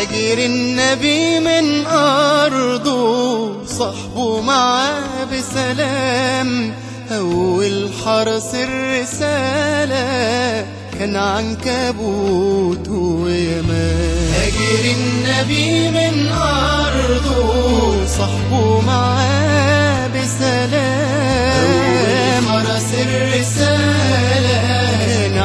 هاجر النبي من أرضه صحبه معاه بسلام أول حرس الرسالة كان عنكبوت ويمان هاجر النبي من أرضه صحبه معاه بسلام أول حرس الرسالة كان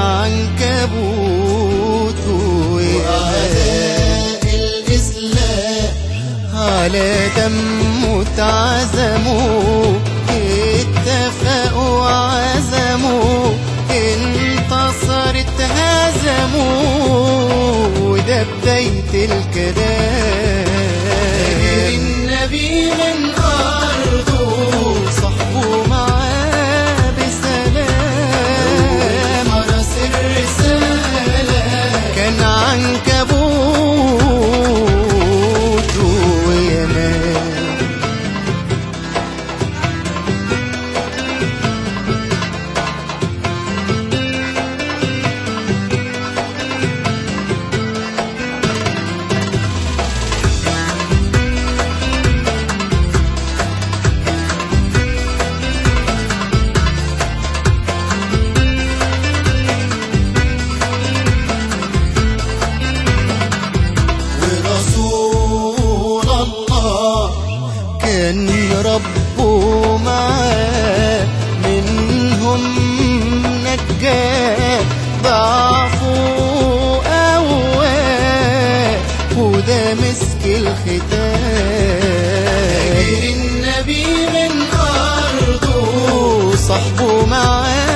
عنكبوت وأعداء الإسلام على دمه اتعزموا اتفقوا وعزموا انتصرت هزموا وده بداية الكلام النبي من أرضه صحبه معاه بسلام فرس الرسالة كان عنكبوت وينام ورسول الله كان ربه معاه منهم نجاه ضعفه قواه وده مسك الختام النبي من أرضه صحبه معاه